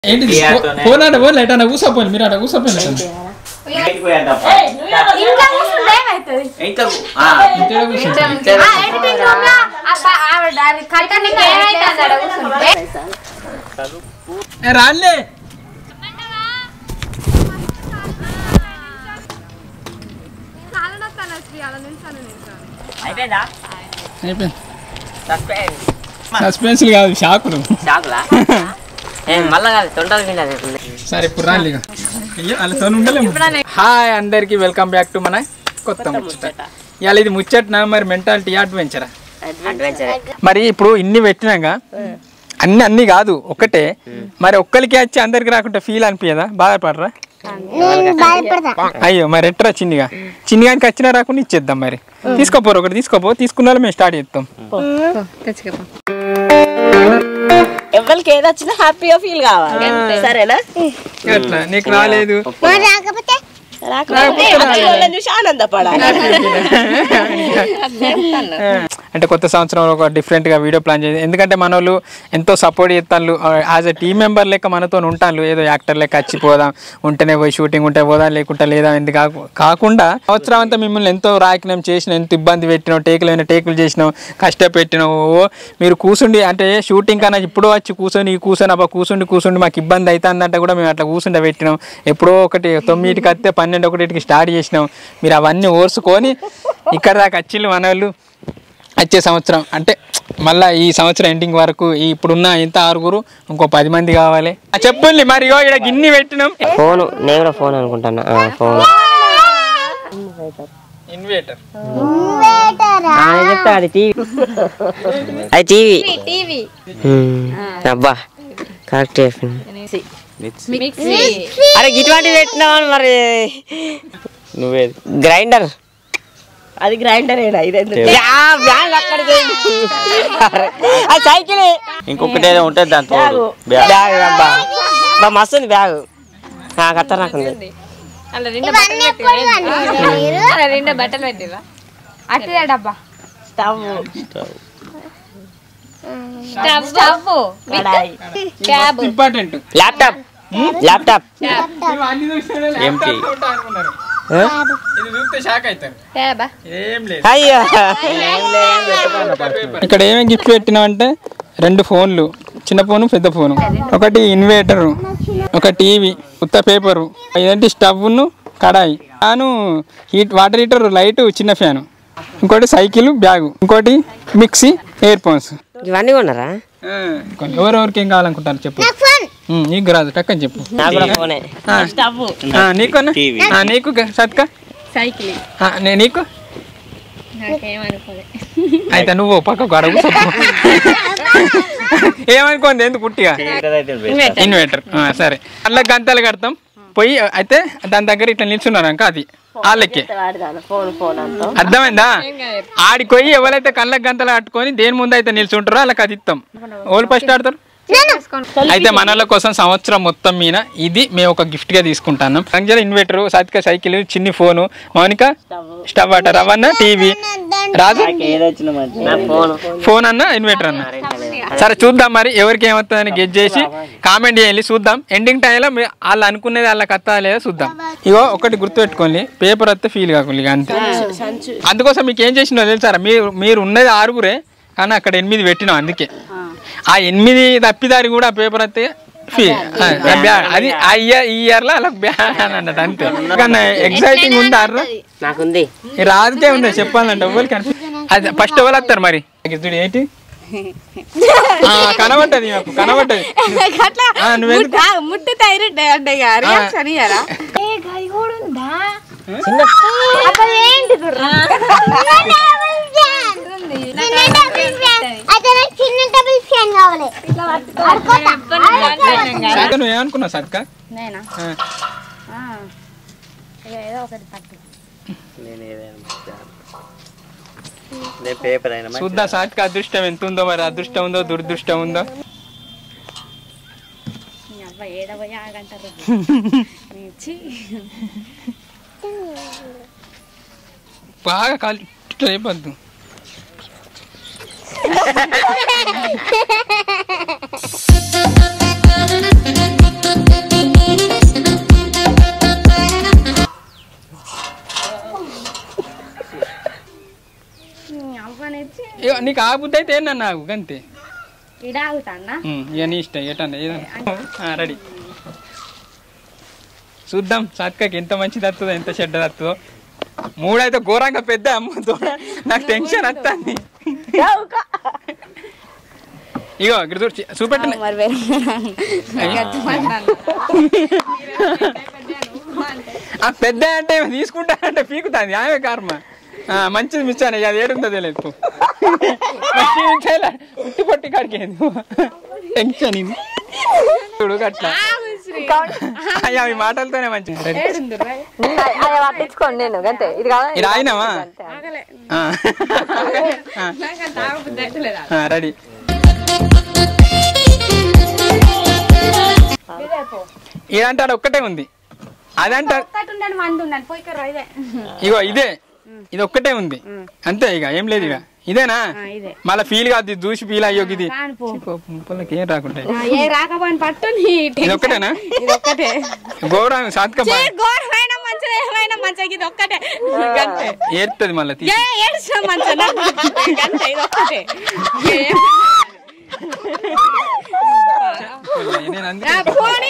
ఏంటి థియేటర్నే. ఫోన్ అంటే ఫోన్ ఎటన్నా కూసోపోయి మీరు అట్లా కూసోపోయి బయటికి పోయేటప్ప. ఇంట్లో కూర్చుంటే ఏమవుతుంది? ఇంకా ఆ, ఇంట్లో కూర్చుంటా ఆ ఎడిటింగ్ రూమ్ లో అబ్బా ఆవిడ అది కట్టనికి ఏమైతుంది ఆడ కూర్చుంటే? రాలే అయిపోయిందా అయిపోయింది సస్పెండ్ సస్పెన్స్ కాదు షాకులు షాకులా ఏం మళ్ళా కాదు తొండలు వినదు సరే ఇప్పుడు రాలి ఇక. అయ్యో వాళ్ళతో ఉండలేము హాయ్ అందరికి వెల్కమ్ బ్యాక్ టు మన కొత్త ముచ్చట ఇవాళ ఇది ముచ్చట్నా మరి మెంటాలిటీ అడ్వెంచరా అడ్వెంచర్ మరి ఇప్పుడు ఇన్ని పెట్టినాక అన్ని అన్ని కాదు ఒకటే మరి ఒక్కరికి వచ్చి అందరికి రాకుండా ఫీల్ అనిపించదా బాధపడరా అయ్యో మరి ఎట్రా చిన్నిగా చిన్నిగానికి వచ్చినా రాకుండా ఇచ్చేద్దాం మరి తీసుకోపోరు ఒకటి తీసుకోపో తీసుకున్న వాళ్ళు మేము స్టార్ట్ చేస్తాం ఎవరికి ఏది వచ్చినా హ్యాపీగా ఫీల్ కావాలి సరేనా అట్లా నీకు రాలేదు రాకపోతే వచ్చిన వాళ్ళని చూసి ఆనందపడాలి అంటే కొత్త సంవత్సరం ఒక డిఫరెంట్ గా వీడియో ప్లాన్ చేసి ఎందుకంటే మన వాళ్ళు ఎంతో సపోర్ట్ చేస్తాను యాజ్ ఎ టీమ్ మెంబర్ లెక్క మనతో ఉంటాను ఏదో యాక్టర్ లెక్క వచ్చి పోదాం ఉంటేనే పోయి షూటింగ్ ఉంటే పోదాం లేకుంటే లేదా ఎందుకు కాకు- కాకుండా సంవత్సరం అంతా మిమ్మల్ని ఎంతో రాకినాం చేసినాం ఎంత ఇబ్బంది పెట్టినాం టేకులు అయినా టేకులు చేసినాం కష్టపెట్టినాం ఓ మీరు కూర్చుండి అంటే షూటింగ్ కన్నా ఇప్పుడు వచ్చి కూర్చొని కూర్చొని అబ్బా కూర్చుండి కూర్చుండి మాకు ఇబ్బంది అవుతుందంటే కూడా మేము అట్లా కూర్చుండే పెట్టినాం ఎప్పుడో ఒకటి తొమ్మిదికి వస్తే పన్నెండు ఒకటికి స్టార్ట్ చేసినాం మీరు అవన్నీ ఓర్చుకొని ఇక్కడ దాకా వచ్చిళ్ళు మన వాళ్ళు వచ్చే సంవత్సరం అంటే మళ్ళా ఈ సంవత్సరం ఎండింగ్ వరకు ఈ ఇప్పుడున్న ఇంత ఆరుగురు ఇంకో పది మంది కావాలి ఆ, చెప్పండి మరి ఇగో ఇక్కడ గిన్ని పెట్టినాం ఫోన్ నేను కూడా ఫోన్ అనుకుంటాను ఫోన్ ఇన్వేటర్ చెప్తా అది టీవీ అది టీవీ టీవీ అబ్బా కరెక్ట్ చెప్పింది మిక్సీ అరే ఇటువంటివి పెట్టినావు మరి నువ్వేది గ్రైండర్ అది గ్రైండర్ ఏనా ఇది ఎందుకు? అది సైకిల్ ఇంకొకటి ఏదో ఉంటుంది దాని తోడు బ్యాగ్ అబ్బా బా మస్తు ఉంది బ్యాగ్ ఖతర్నాక్ ఉంది అలా రెండు బట్టలు పెట్టిరా అలా రెండు బట్టలు పెట్టిరా అట్టిదా డబ్బా స్టవ్ స్టవ్ స్టవ్ కడాయి క్యాబ్ ఇంపార్టెంట్ ల్యాప్టాప్ ల్యాప్టాప్ ఎంటీ ఇది చూస్తే షాక్ అవుతారు క్యాబా ఏం లేదు అయ్యో ఇక్కడ ఏమేమి గిఫ్ట్ పెట్టినామంటే రెండు ఫోన్లు చిన్న ఫోను పెద్ద ఫోను ఒకటి ఇన్వేటర్ ఒక టీవీ ఉత్త పేపరు ఇదేంటి స్టవ్ను కడాయి fan heat water heater light చిన్న ఫ్యాను ఇంకోటి సైకిల్ బ్యాగు ఇంకోటి మిక్సీ ఇయర్ ఫోన్స్ ఇవన్నీ కొన్నారా ఎవరెవరికి ఏం కావాలనుకుంటారు చెప్పు ఉమ్, నీకు రాదు టక్కని చెప్పు నాకు కూడా ఫోనే ఆ, ఆ, నీకున్నా టీవీ. ఆ, నీకు గ- సత్కా సైకిల్ ఆ, నే- నీకు నాకేమనుకోలే అయితే నువ్వు పక్కకు అడుగు ఏమనుకోండి ఎందుకు పుట్టిగా ఇన్వర్టర్ ఆ, సరే అట్లా గంటలు కడతాం పోయి అయితే దాని దగ్గర ఇట్లా నిల్చున్నారు అంక అది వాళ్ళకి ఫోన్ ఫోన్ అంతా అర్థమైందా ఆడికి పోయి ఎవరైతే కళ్ళకి గంతలు కట్టుకొని దేని ముందు అయితే నిల్చుంటారో వాళ్ళకి అది ఇస్తాం ఓళ్ళు ఫస్ట్ ఆడతారు అయితే మనల కోసం సంవత్సరం మొత్తం మీద ఇది మేము ఒక గిఫ్ట్ గా తీసుకుంటాను అంజల ఇన్వర్టర్ సాత్విక సైకిల్ చిన్ని ఫోను మౌనిక స్టవ్ అట రవన్న టీవీ రాజు ఏదొచ్చిన మంచి నా ఫోన్ ఫోన్ అన్న ఇన్వర్టర్ అన్న సరే చూద్దాం మరి ఎవరికి ఏమవుతుందని గెట్ చేసి కామెంట్ చేయాలి చూద్దాం ఎండింగ్ టైంలో మీ- వాళ్ళు అనుకునేది వాళ్ళకి అత్తా లేదా చూద్దాం ఇగో ఒకటి గుర్తుపెట్టుకోండి పేపర్ వస్తే ఫీల్ కాకుండా ఇక అంతే అందుకోసం మీకు ఏం చేసినో తెలుసారా మీరు మీరు ఉన్నది ఆరుగురే కానీ అక్కడ ఎనిమిది పెట్టినాం అందుకే ఆ ఎనిమిది తప్పిదారి కూడా ఆ పేపర్ వస్తే ఫీ ఆ, ఆ బ్యా- అది ఆ ఇయర్ ఈ ఇయర్ లో అలా బ్యాన్ అని అన్నట్టు అంతే కానీ ఎగ్జైటింగ్ ఉండారు నాకుంది ఈ రాజుకే ఉంది చెప్పాలంటే ఎవరికి కనిపి అది ఫస్ట్ ఎవరు వస్తారు మరి చూడు ఏంటి ఆ, కనబడ్డది మాకు కనబడ్డది ఆ, నువ్వెందుకు ముట్టు తైరెడ్ అంటే రియాక్షన్ ఇయ్యరా సత్క నువ్వు ఏమనుకున్నావు సత్క నేనా ఆ, ఏదో ఒకటి పట్టు నేను ఏదైనా నేను పేపర్ అయినా మంచిది. చూద్దాం సత్క అదృష్టం ఎంత ఉందో మరి అదృష్టం ఉందో దురదృష్టం ఉందో నీ అవ్వ ఏడవై ఆగంటారు ఛీ. బాగా కాలి రేపద్దు Thank you. నీకు ఆ బుద్ధి అయితే ఏంటన్నా నాకు అంతే ఇడ ఆగుతానా ఉమ్, ఇక నీ ఇష్టం ఎటన్నా ఏదన్నా రెడీ చూద్దాం సాత్కకి ఎంత మంచిది వస్తుందో ఎంత చెడ్డది వస్తుందో మూడైతే ఘోరంగా పెద్ద అమ్మ దూడ నాకు టెన్షన్ వస్తుంది ఇగో ఇక్కడ చూడు చి- చూపెట్టండి మరి వేరే ఆ పెద్ద అంటే ఏమో తీసుకుంటానంటే పీకుతాంది ఆమె కర్మ ఆ, మంచిది మిస్ అని అది ఏడుందో తెలియదు ఉట్టి పొట్టి కాడికి టెన్షన్ ఇది చూడు అట్లా అయ్యా ఈ మాటలతోనే మంచి పట్టించుకోండి నేను అంతే ఇది కాదు ఇది ఆయనవా రెడీ ఇదంటే ఆడ ఒక్కటే ఉంది అదంటే ఉండను మంది ఉండను పోయి ఇక్కడ ఇదే ఇగో ఇదే ఇది ఒక్కటే ఉంది అంతే ఇక ఏం లేదు ఇక ఇదేనా ఇదే మళ్ళీ ఫీల్ కాదు ఇది చూసి ఫీల్ అయ్యో ఇది రాను పో. పొలకి ఏం రాకుంటాయి ఏ రాకపోయిన పట్టు నీ ఇది ఒక్కటేనా ఇది ఒక్కటే గౌరవం సాత్క ఏ ఘోరమైన మంచిది ఏమైనా మంచిగా ఇది ఒక్కటే గంతే ఏరుతుంది మళ్ళీ ఏ ఏడ్చిన మంచిగా గంతే ఇది ఒక్కటే ఏ- నేను అందుకే రా, పోనీ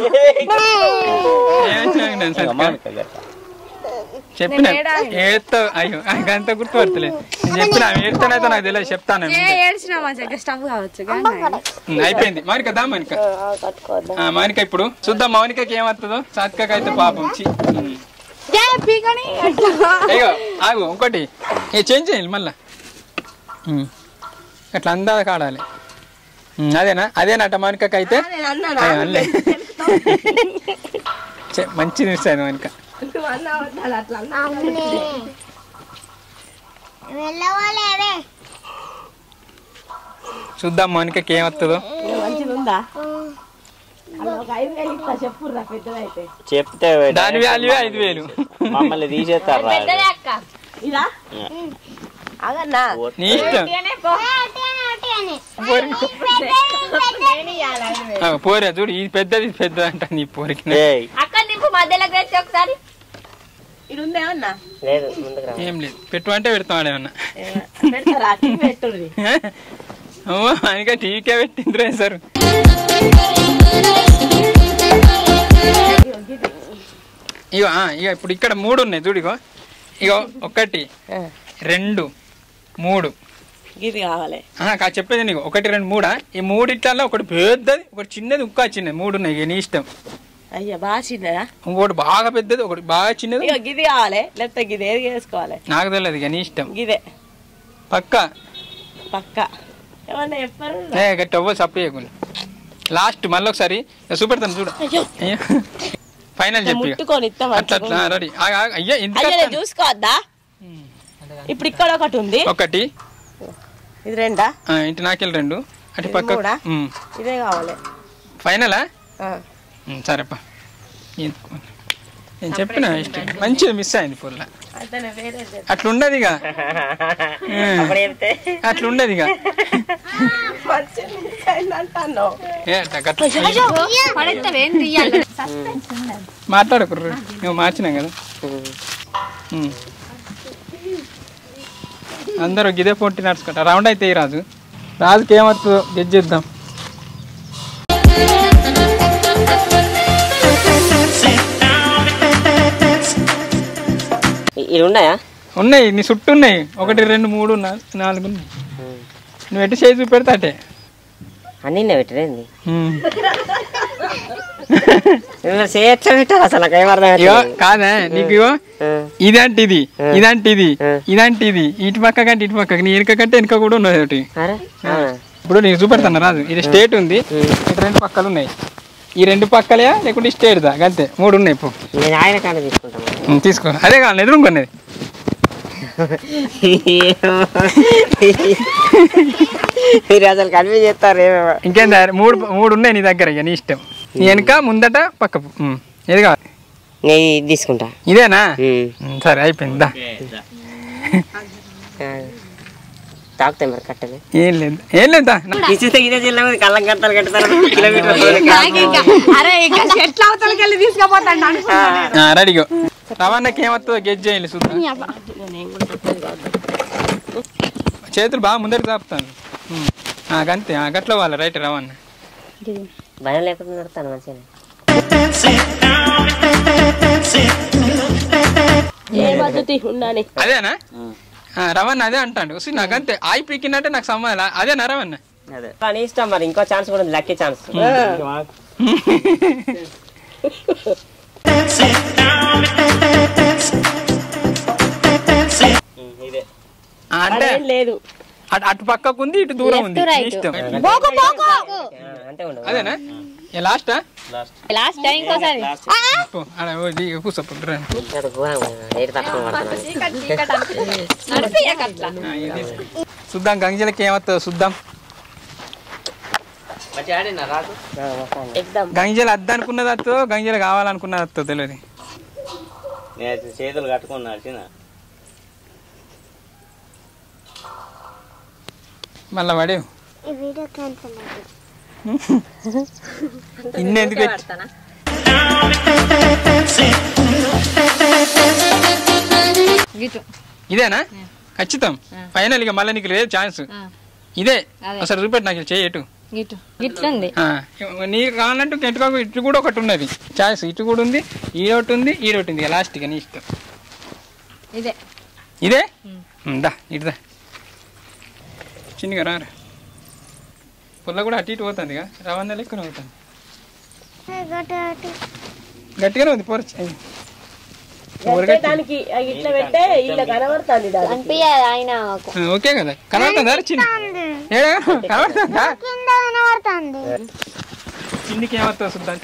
ఏం చేయను సాత్క. చెప్పిన ఏడుతావు అయ్యో అంత గుర్తుపడతలేదు నేను చెప్పిన ఏడుతానైతే నాకు తెలియదు చెప్తాను ఏ ఏడ్చిన మంచిగా స్టవ్ కావచ్చు కానీ ఉమ్, అయిపోయింది మానిక దా మానిక ఆ, మానిక ఇప్పుడు చూద్దాం మౌనికకి ఏమవుతుందో సాత్కకి అయితే పాపం చి ఉమ్. ఏ పీకని అయ్యో ఆగు ఇంకోటి ఏ చేంజ్ చేయాలి మళ్ళా ఉమ్. అట్లా అందా కాడాలి ఉమ్, అదేనా అదేనట మానికకి అయితే అయ్యో, అనలే చె- మంచి నిలిచాను మానిక చూద్దాం మౌనికకి ఏమవుతుందో మంచిగా ఒక ఐదు వేలు ఇస్తా చెప్పుర్రా పెద్దదైతే చెప్తే దాని వాల్యూ ఐదు వేలు మమ్మల్ని తీసేస్తారు ఇదా అదన్నా నీ ఇష్టం పోరి- ఆ, పోరే చూడు ఇది పెద్దది ఇది పెద్దది అంట నీ పోరికి ఏయ్ అక్క నింపు మధ్యలోకి తెచ్చి ఒకసారి ఇది ఉందేమన్నా లేదు ముందుకు రా ఏం లేదు పెట్టు అంటే పెడతాం ఆడేమన్నా పెడతారా టీవీ పెట్టుర్రి అమ్మో ఆయనక టీవీకే పెట్టిందిరే సార్ ఇగో ఆ, ఇగో ఇప్పుడు ఇక్కడ మూడు ఉన్నాయి చూడు ఇగో ఇగో ఒకటి రెండు మూడు గిది కావాలి ఆహా, కా చెప్పేది నీకు ఒకటి రెండు మూడా ఈ మూడిట్లలో ఒకటి పెద్దది ఒకటి చిన్నది ఇంకా చిన్నది మూడు ఉన్నాయి ఇక నీ ఇష్టం అయ్యా బాగా చిన్నదా ఇంకోటి బాగా పెద్దది ఒకటి బాగా చిన్నది ఇక గిది కావాలి లేకపోతే గిది ఏది వేసుకోవాలి నాకు తెలియదు ఇక నీ ఇష్టం గిదే పక్క పక్క ఏమన్నా చెప్పారు ఏ గట్టి అవ్వ సప్పు చేయకుండా లాస్ట్ మళ్ళీ ఒకసారి ఇక చూపెడతాను చూడు అయ్యో ఫైనల్ చెప్పి ఇక. ముట్టుకొని ఇస్తాం అట్లా అట్లా రెడీ అయ్యా ఎందుకు అయ్యా నేను అట్లా? చూసుకోవద్దా ఇప్పుడు ఇక్కడ ఒకటి ఉంది ఒకటి ఇది రెండా ఆ, ఇంటి నాకెళ్ళి రెండు అటు ఇది పక్క మూడా? ఉమ్. ఇదే కావాలి ఫైనలా ఆ. ఉమ్, సరేపా ఇది- నేను చెప్పిన ఇష్టం మంచిది మిస్ అయింది ఫుల్ అతను వేరే అట్లా ఉండదు ఇక అప్పుడు చెప్తే అట్లా ఉండదు ఇక మంచి అంటాను ఏ, అట్లా గట్ల పడేస్తావు ఏం తీయాలి మాట్లాడకుర్రు నువ్వు మార్చినాం కదా ఉమ్. అందరూ గిదే పొట్టి నడుచుకుంటా రౌండ్ అయితే ఈ రాజు రాజుకి ఏమవుతుందో గెజ్జిద్దాం ఇవి ఉన్నాయా ఉన్నాయి నీ చుట్టూ ఉన్నాయి ఒకటి రెండు మూడు నా- నాలుగు ఉన్నాయి నువ్వు ఎట్టి చేసి చూపెడతా అటే అన్నీ పెట్టలేదు ఉమ్. చేయొచ్చా పెట్టాలి అసలు నాకు ఏం అర్థం ఇగో కాదా నీకు ఇగో ఇదంటే ఇది ఇదంటే ఇది ఆ. ఇదంటే ఇది ఇటు పక్క కంటే ఇటు పక్క నీ వెనుక కంటే వెనుక కూడా ఉన్నది ఒకటి అరే అవునా ఇప్పుడు నీకు చూపెడతాను రాజు ఇది స్టేట్ ఉంది ఇటు రెండు పక్కలు ఉన్నాయి ఈ రెండు పక్కలే లేకుంటే స్టేట్ దా అంతే మూడు ఉన్నాయి ఇప్పుడు నేను ఆయన కాడ తీసుకుంటాను ఉమ్, తీసుకో అదే కావాలి ఎదురుకొనేది మీరు అసలు కన్ఫ్యూజ్ చేస్తారు ఏమేమో ఇంకేం దా- మూడు మూడు ఉన్నాయి నీ దగ్గర ఇక నీ ఇష్టం నీ వెనుక ముందట పక్క ఉమ్, ఏది కావాలి నేను ఇది తీసుకుంటా ఇదేనా ఉమ్. ఉమ్, సరే అయిపోయింది దా ఆ. తాకుతాయి మరి కట్టలు ఏం లేదు ఏం లేదు దా నా- ఇచ్చితే ఇదే జిల్లా మీద కళ్ళం గంటలు కట్టుతారు కిలోమీటర్ అరే ఇంకా చెట్ల అవతలకి వెళ్ళి తీసుకుపోతాను ఆ, రెడీగో రవాణాకి ఏమవుతుందో గెజ్ చేయాలి చూద్దాం చేతులు బాగా ముందరికి చాపుతాను ఉమ్. ఆ, గంతే ఆ, గట్ల వాళ్ళ రైట్ రవన్న భయం లేకుండా నడతాను మంచిగా ఏ పద్ధతి ఉన్నాని అదేనా ఆ, రవణ అదే అంటాడు వస్తే నాకు అంతే ఆయి పీకినట్టే నాకు సంబంధం అదేనా రవణ అదే కానీ ఇష్టం మరి ఇంకో ఛాన్స్ కూడా ఉంది లక్కీ ఛాన్స్ ఉమ్, ఇదే ఆ, అంటే ఏం లేదు అటు అటు పక్కకు ఉంది ఇటు దూరం ఉంది నీ ఇష్టం అంతే ఉండదు అదేనా లాస్టా లాస్ట్ లాస్ట్ టైం ఇంకోసారి లాస్ట్ కూర్చో రా. ఇక్కడ ఘోరం ఏడు తక్కువ పడుతున్నాను నడిపియకట్లా చూద్దాం గంజలకి ఏమవుతుందో చూద్దాం మంచిగా ఆడినా రాదు ఎగ్దాం గంజలు అద్దనుకున్నది అత్తో గంజలు కావాలనుకున్నది అత్తో తెలియదు నేను చేతులు కట్టుకుని నడిచిన మళ్ళా పడే ఇన్నెందుకు ఎత్తి- గిటు ఇదేనా ఖచ్చితం ఫైనల్ ఇక మళ్ళీ నీకు లేదు ఛాన్స్ ఇదే అదే. అసలు చూపెట్టు నాకు చేయటు గిటు గిట్లుంది నీకు కావాలంటే ఇంకెంటుకో ఇటు కూడా ఒకటి ఉన్నది ఛాయిస్ ఇటు కూడా ఉంది ఈడొకటి ఉంది ఈడొకటి ఉంది లాస్ట్ ఇక నీ ఇష్టం ఇదే ఇదే దా ఇటుదా చిన్నగా రారా పుల్ల కూడా అటు ఇటు పోతుంది ఇక రవాణా లెక్కన అవుతుంది గట్టిగానే ఉంది పొరచి దానికి ఇట్లా పెట్టే ఇల్లు కనబడుతుంది దానికి అనిపించదు ఆయన ఓకే కదా కనబడుతుందా చిన్న ఏడా కనబడుతుందా చిన్నికి ఏమవుతుంది చూద్దాం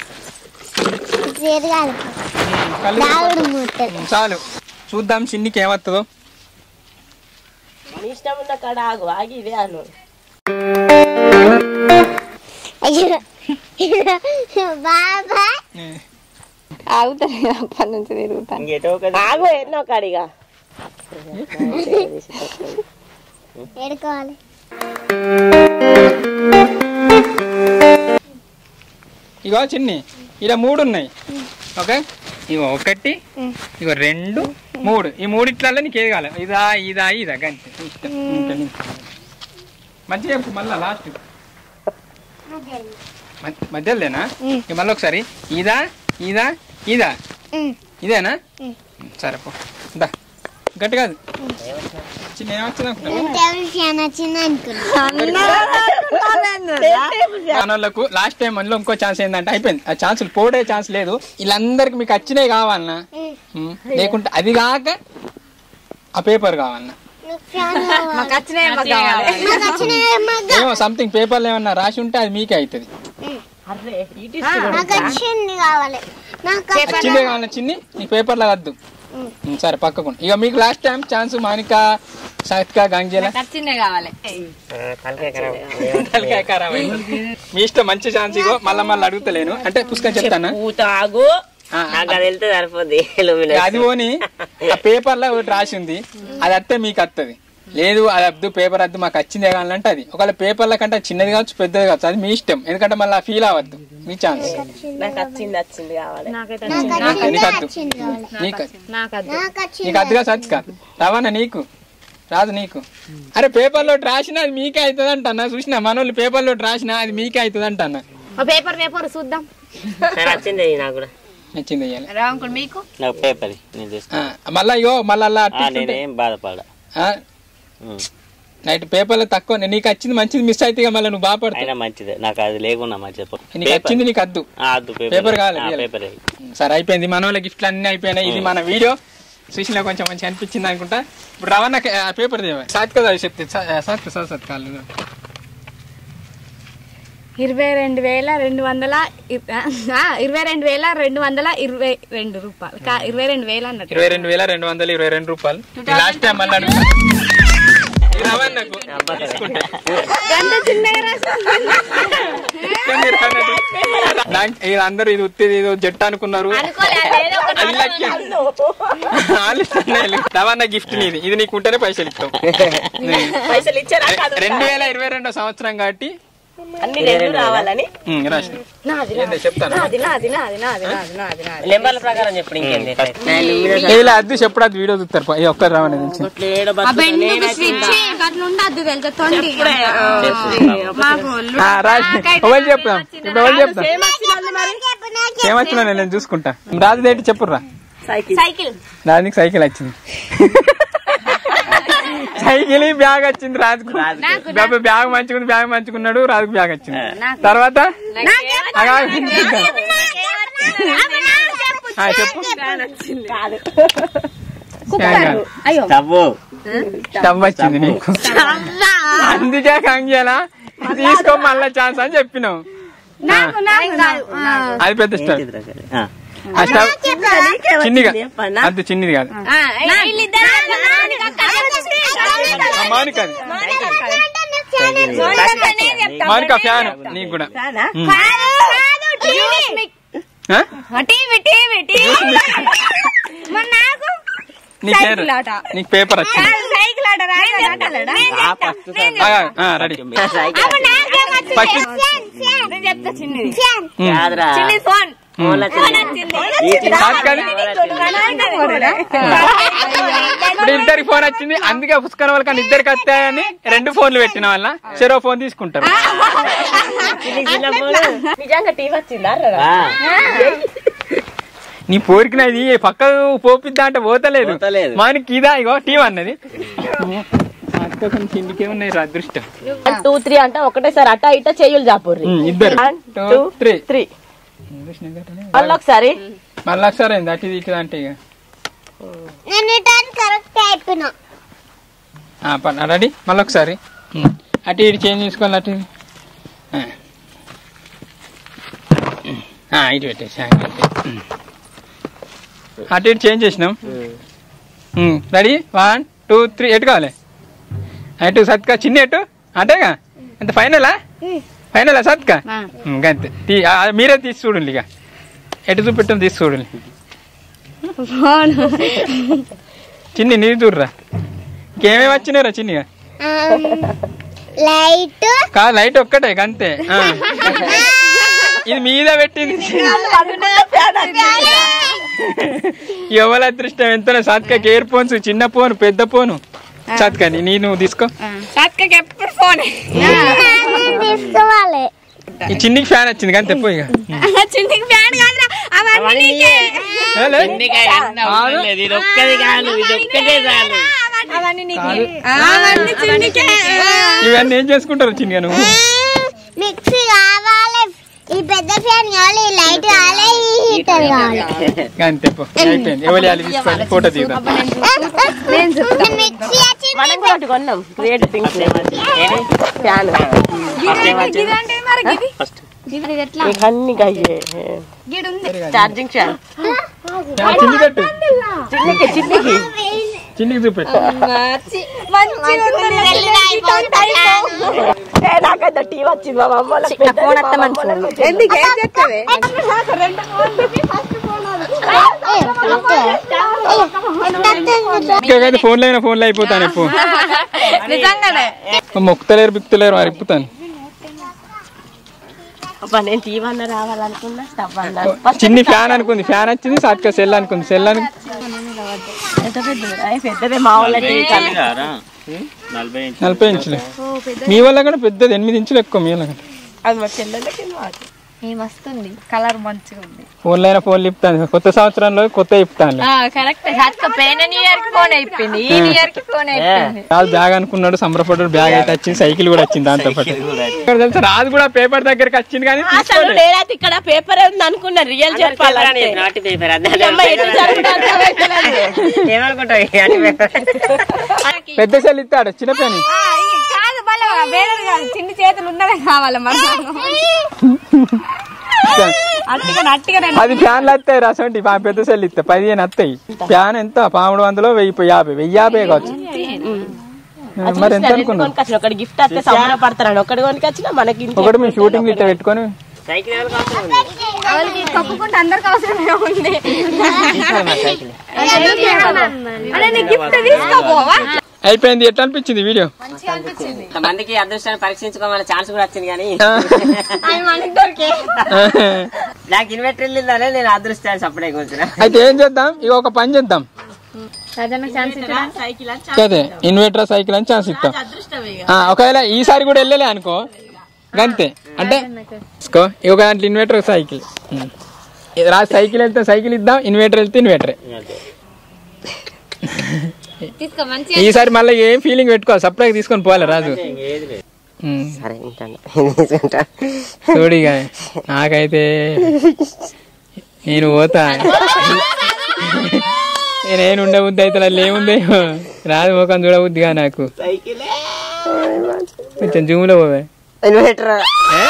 కళ్ళు చాలు చూద్దాం చిన్నికి ఏమవుతుందో నీ ఇష్టం ఉన్న కాడ ఆగు ఆగి ఇదే అను బాబా ఏ. ఆగుతాను అప్పటి నుంచి తిరుగుతాను ఇంకేటో ఒక ఆగు ఎన్నో కాడిగా ఏడుకోవాలి ఇగో చిన్ని ఇలా మూడు ఉన్నాయి ఓకే ఇగో ఒకటి ఇగో రెండు మూడు ఈ మూడిట్లలో నీకు ఏది కావాలి ఇదా ఇదా ఇదా గంతే ఇష్టం ఇంకా నీ ఇష్టం. మంచిగా చెప్పు మళ్ళా లాస్ట్ మధ్యలోనా ఇక మళ్ళీ ఒకసారి ఇదా ఇదా ఇదా ఇదేనా సరే పో దా గట్టి కాదు చిన్న ఏమొచ్చింది మనోళ్ళకు లాస్ట్ టైం అందులో ఇంకో ఛాన్స్ ఏంటంటే అయిపోయింది ఆ ఛాన్సులు పోడే ఛాన్స్ లేదు వీళ్ళందరికి మీకు వచ్చినాయి కావాలన్నా ఉం. లేకుంటే అది కాక ఆ పేపర్ కావాలన్నా మాకు వచ్చినాయి మాకు కావాలి ఏమో సంథింగ్ పేపర్లు ఏమన్నా రాసి ఉంటే అది మీకే అవుతుంది అర్రే ఇటు వచ్చింది కావాలి నాకు వచ్చిందే కావాలన్నా చిన్ని నీకు పేపర్లో వద్దు ఉం, సరే పక్కకుండా ఇక మీకు లాస్ట్ టైం ఛాన్స్ మానిక సత్క గంజల వచ్చిందే కావాలి తలకాయ ఖరాబ్ తలకాయ ఖరాబ్ అయింది. మీ ఇష్టం మంచి ఛాన్స్ ఇగో మళ్ళీ మళ్ళీ అడుగుతలేను అంటే పుస్తకం చెప్తానా పూత ఆగు ఆ, నాకు అది వెళ్తే సరిపోద్ది ఇక illumination. అది పోని ఆ పేపర్ లో ఒకటి రాసి ఉంది అది వస్తే మీకు వస్తుంది లేదు అది వద్దు పేపర్ వద్దు మాకు వచ్చిందే కావాలంటే అది ఒకవేళ పేపర్ల కంటే చిన్నది కావచ్చు పెద్దది కావచ్చు అది మీ ఇష్టం ఎందుకంటే మళ్ళీ ఫీల్ అవ్వద్దు మీ ఛాన్స్ నాకు వచ్చింది వచ్చింది కావాలి నీకు వద్దు నీకు నాకు అది నీకు అద్దుగా సచ్ కాదు రవాణా నీకు రాదు నీకు అరే పేపర్లో రాసినా అది మీకే అవుతుంది అంటన్నా చూసిన మనోళ్ళు పేపర్లో రాసినా అది మీకే అవుతుంది అంటన్నా పేపర్ పేపర్ చూద్దాం సరే వచ్చింది నాకు కూడా నచ్చింది వేయాలి రాంకుడు మీకు నాకు పేపర్ నేను తీసుకో మళ్ళీ ఇగో మళ్ళీ అలా ఆ, నేనేం బాధపడ ఉమ్. నైట్ పేపర్లో తక్కువ నీకు వచ్చింది మంచిది మిస్ అయితే ఇక మళ్ళీ నువ్వు బాపడతావు అయినా మంచిదే నాకు అది లేకున్నా మంచిది నీకు వచ్చింది నీకు వద్దు ఆ, వద్దు పేపర్ పేపర్ కావాలి, ఆ, ఇయ్యాలి. పేపర్ వేయి. సరే అయిపోయింది మన వాళ్ళ గిఫ్ట్లు అన్ని అయిపోయినాయి ఇది మన వీడియో చూసిన కొంచెం మంచిగా అనిపించింది అనుకుంటా ఇప్పుడు రవాణా పేపర్ దేవా సాత్ కదా చెప్తే సాత్ సాత్ సాత్ కాళ్ళు ఇరవై రెండు వేల రెండు వందల ఇర్- ఆ, ఇరవై రెండు వేల రెండు వందల ఇరవై రెండు రూపాయలు కా- ఇరవై రెండు వేలు అన్నట్టు ఇరవై రెండు వేల రెండు వందల ఇరవై రెండు రూపాయలు లాస్ట్ టైం మళ్ళీ అడుగుతా. ఈ రవాణాకు తీసుకుంటే. కానీ రవాణాకు. నాకు ఇది అందరూ ఇది ఉత్తేది ఏదో జట్టు అనుకున్నారు అది లక్కీ. వాళ్ళు ఇస్తున్నాయి. రవాణా గిఫ్ట్ నీది ఇది నీకు ఉంటేనే పైసలు ఇస్తాం పైసలు ఇచ్చారా కాదు రెండు వేల ఇరవై రెండో సంవత్సరం కాబట్టి అన్ని రెండు రావాలని ఉమ్, రాసిన ఏందో చెప్తాను నెంబర్ల ప్రకారం చెప్పు ఇంకేంది ఇలా అద్దు చెప్పుడు అది వీడియో చూస్తారు పో. ఈ ఒక్కరు రావని తెలిసి ఆ, రాసి ఎవరు చెప్తాం ఇప్పుడు ఎవరు చెప్తాం ఏమొచ్చినా నేను చూసుకుంటా రాజు ఏంటి చెప్పుర్రా సైకిల్ రాజుకి సైకిల్ వచ్చింది సైకిల్ బ్యాగ్ వచ్చింది రాజుకు బాబు బ్యాగ్ మంచుకుంది బ్యాగ్ మంచుకున్నాడు రాజుకు బ్యాగ్ వచ్చింది తర్వాత అగా ఆ, చెప్పు అయ్యో తవ్వు స్టవ్ వచ్చింది నీకు అందుకే కంగేలా తీసుకో మళ్ళా ఛాన్స్ అని చెప్పినావు నాకు నాకు నాకు ఆ. అది పెద్ద స్టవ్ ఆ. ఆ స్టవ్ చిన్నిగా అది చిన్నిది కాదు ఆ, వీళ్ళిద్దరు ఆ మౌనిక అది మౌనిక ఫ్యాన్ నీకు కూడా ఉమ్. ఆ? టీవీ టీవీ టీవీ మరి నాకు నీ పేరు సైకిల్ ఆట. నీకు పేపర్ వచ్చింది కాదు, సైకిల్ ఆట రాదు ఆటలేడా? ఆ ఫస్ట్ రెడీ అప్పుడు నాకేం వచ్చింది? ఫస్ట్ నేను చెప్తా చిన్నది కాదురా చిన్ని ఫోన్ ఫోన్ వచ్చింది. కాదు కానీ ఇప్పుడు ఇద్దరికి ఫోన్ వచ్చింది అందుకే పుష్కరం వాళ్ళ కానీ ఇద్దరికి వస్తాయని రెండు ఫోన్లు పెట్టిన వల్ల చెరో ఫోన్ తీసుకుంటారు నిజంగా టీవీ వచ్చిందా ఆ, నీ పోరికినది పక్కకు పోపిద్దా అంటే పోతలేదు పోతలేదు. మనకి ఇదా ఇగో టీం అన్నది అక్క కొంచెం కిందికే ఉన్నాయి రా అదృష్టం టూ త్రీ అంటే ఒకటేసారి అట్ట ఇట్ట చెయ్యులు చాపుర్రి ఉమ్, ఇద్దరు One, two two, three three మళ్ళీ ఒకసారి మళ్ళీ ఒకసారి అయింది అటు ఇది ఇటు అంటే ఇక రెడీ మళ్ళీ ఒకసారి ఉమ్. అటు ఇటు చేంజ్ చేసుకోవాలి అటు ఇటు. ఆ. ఆ, ఇటు పెట్టేసి ఆ, ఇటు పెట్టేసి. ఉమ్. అటు ఇటు చేంజ్ చేసినాం రెడీ వన్ టూ త్రీ ఎటు కావాలి అటు సత్కా చిన్న ఎటు అంతేగా అంత ఫైనలా ఫైనలా సత్కా ఉమ్, అంతే తీ- ఆ, మీరే తీసి చూడండి ఇక ఎటు చూపెట్టం తీసి చూడండి చిన్ని నీరు చూడరా ఇంకేమేమి వచ్చినారా చిన్నిగా లైట్ కాదు లైట్ ఒక్కటే అంతే ఆ. ఇది మీద పెట్టింది ఎవరి అదృష్టం ఎంతనో సత్కకి ఎయిర్ ఫోన్స్ చిన్న ఫోన్ పెద్ద ఫోను సత్కని నీ నువ్వు తీసుకో సత్కకి ఎప్పుడు ఫోన్ తీసుకోవాలి ఈ చిన్నికి ఫ్యాన్ వచ్చింది కానీ తెప్పు ఇక చిన్నకి ఫ్యాన్ కాదురా అవన్నీ నీకే ఏ, లే. కాదు. ఇది ఒక్కది కాదు ఇది ఒక్కటే చాలు అవన్నీ నీకే అవన్నీ చిన్నకే ఇవన్నీ ఏం చేసుకుంటారు చిన్నగా నువ్వు మిక్సీ కావాలి ఈ పెద్ద ఫ్యాన్ కావాలి ఈ లైట్ కావాలి ఈ హీటర్ కావాలి కానీ తెప్పు అయిపోయింది ఎవరి వాళ్ళు తీసుకోండి ఫోటో తీద్దాం మిక్సీ వచ్చి మనం కూడా ఒకటి కొన్నాం క్రియేట్ థింగ్స్ ఫ్యాన్ ఇదంటే మరి గిది ఫస్ట్ మీకు అన్ని అయ్యే గిడి ఉంది ఛార్జింగ్ ఫ్యాన్ చిన్ని కట్టు చిన్నికి చిన్నికి చిన్నికి చూపెట్టు ఏ, నాకైతే టీవీ వచ్చింది మా అమ్మ ఫోన్ వస్తే మంచిగా ఎందుకు ఏం చెప్తావే అయితే ఫోన్లో అయినా ఫోన్లో అయిపోతాను ఎప్పుడు నిజంగానే మొక్కుతలేరు బిక్కుతలేరు మరి ఇప్పుతాను అబ్బా నేను టీవీ అన్న రావాలనుకున్నా స్టవ్ అన్నా చిన్ని ఫ్యాన్ అనుకుంది ఫ్యాన్ వచ్చింది సాట్క సెల్ అనుకుంది సెల్ అను ఎంత పెద్దది అయ్యి పెద్దదే మా వాళ్ళ టీవీ కాదు కారా నలభై ఇంచు నలభై ఇంచులు మీ వల్ల కూడా పెద్దది ఎనిమిది ఇంచులు ఎక్కువ మీ వల్ల కూడా. అది మా చెల్లెళ్ళకి మాకు ఏమొస్తుంది కలర్ మంచిగా ఉంది ఫోన్లో అయినా ఫోన్లు ఇప్పుతాను కొత్త సంవత్సరంలో కొత్త ఇప్పుతాను కరెక్ట్ హత్క పోయిన న్యూ ఇయర్ కి ఫోన్ అయిపోయింది ఈ న్యూ ఇయర్ కి ఫోన్ అయిపోయింది రాజు బ్యాగ్ అనుకున్నాడు సంబరపడ్డాడు బ్యాగ్ అయితే వచ్చింది సైకిల్ కూడా వచ్చింది దాంతో పాటు ఇక్కడ తెలుసా రాజు కూడా పేపర్ దగ్గరికి వచ్చింది కానీ అసలు తీసుకోలేదు. నేనైతే ఇక్కడ పేపర్ ఉంది అనుకున్నా రియల్ చెప్పాలంటే నాటి పేపర్ అమ్మ ఎటు జరుగుతుందో అర్థమైతలేదు. ఏమనుకుంటావు పెద్ద సెల్ ఇస్తాడు చిన్న పని ఆ, ఇది కాదు మళ్ళీ వేరేది కాదు చిన్న చేతులు ఉన్నదే కావాలి మరి అట్టిగా అట్టిగా నేను పది ఫ్యాన్లు వస్తాయి రసంటి మా పెద్ద సెల్ ఇస్తా పదిహేను వస్తాయి ఫ్యాన్ ఎంత పదమూడు వందలు వెయ్యి యాభై వెయ్యి యాభై కావచ్చు మరి ఎంత అనుకున్నావు కొనుకొచ్చిన ఒకటి గిఫ్ట్ వస్తే సంబరపడతాడు ఒకటి కొనుకొచ్చిన మనకి ఇంట్లో ఒకటి మీ షూటింగ్ ఇట్లా పెట్టుకొని సైకిల్ ఎవరికి అవసరం ఉంది వాళ్ళకి కప్పుకుంటే అందరికి అవసరమే ఉంది తీసుకోవాలి మరి సైకిల్ అదే నీ గిఫ్ట్ తీసుకోపోవా అయిపోయింది ఎట్లా అనిపించింది వీడియో మందికి అదృష్టాన్ని పరీక్షించుకోవాలని ఛాన్స్ కూడా వచ్చింది కానీ నాకు ఇన్వర్టర్ వెళ్ళిందనే నేను అదృష్టాన్ని సపడే కూర్చున్నా అయితే ఏం చేద్దాం ఇక ఒక పని చేద్దాం అదే ఇన్వర్టర్ సైకిల్ అని ఛాన్స్ ఇస్తాం ఆ, ఒకవేళ ఈసారి కూడా వెళ్ళలే అనుకో గంతే అంటే తీసుకో ఇక ఒక దాంట్లో ఇన్వర్టర్ ఒక సైకిల్ ఉం. ఇది రా సైకిల్ వెళ్తే సైకిల్ ఇద్దాం ఇన్వర్టర్ వెళ్తే ఇన్వర్టర్ తీసుకో మంచి ఈసారి మళ్ళీ ఏం ఫీలింగ్ పెట్టుకోవాలి సప్లై తీసుకొని పోవాలి రాజు ఉం. సరే ఉంటాను తీసుకుంటా చూడిగా నాకైతే నేను పోతా నేను ఉండబుద్ధి అయితే అలా ఏముంది రాదు ముఖం చూడబుద్దిగా నాకు కొంచెం జూమ్లో పోవే ఇన్వర్టర్ ఏ?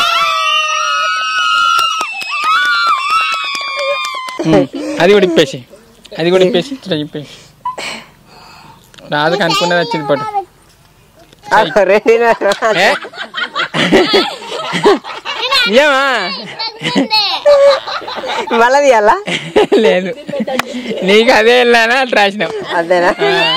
ఉమ్, అది కూడా ఇప్పేసి అది కూడా ఇప్పేసి ఇట్లా ఇప్పేసి రాజుకి అనుకున్నది వచ్చింది పట్టు రెండు ఇన్వర్టర్ ఏ? ఏమా మళ్ళీ తీయాలా లేదు నీకు అదే వెళ్ళానా అట్లా రాసినావు అంతేనా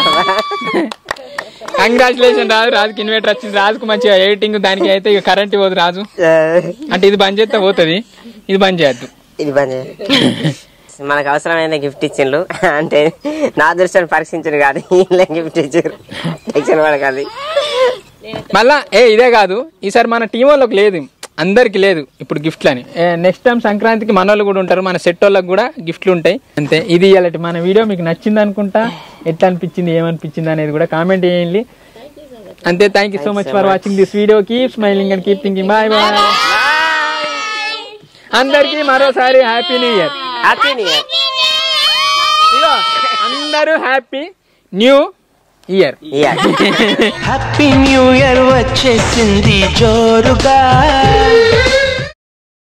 కంగ్రాచులేషన్ రాజు రాజుకి ఇన్వర్టర్ వచ్చింది రాజుకు మంచిగా ఎడిటింగ్ దానికి అయితే ఇక కరెంట్ పోదు రాజు అంటే ఇది బంద్ చేస్తే పోతుంది ఇది బంద్ చేయద్దు ఇది పని మనకు అవసరమైన గిఫ్ట్ ఇచ్చిండ్రు అంటే నా అదృష్టాన్ని పరీక్షించారు కాదు వీళ్ళే గిఫ్ట్ ఇచ్చారు టెన్షన్ పడకాలి మళ్ళా ఏ ఇదే కాదు ఈసారి మన టీం వాళ్ళకి లేదు అందరికి లేదు ఇప్పుడు గిఫ్ట్లు అని నెక్స్ట్ టైం సంక్రాంతికి మన వాళ్ళు కూడా ఉంటారు మన సెట్ వాళ్ళకి కూడా గిఫ్ట్లు ఉంటాయి అంతే ఇది ఇలాంటి మన వీడియో మీకు నచ్చింది అనుకుంటా ఎట్లా అనిపించింది ఏమనిపించింది అనేది కూడా కామెంట్ చేయండి అంతే thank you so much for watching this video keep smiling and keep thinking bye bye అందరికీ మరోసారి happy new year happy new year ఇగో అందరూ happy new year year happy new year వచ్చేసింది జోరుగా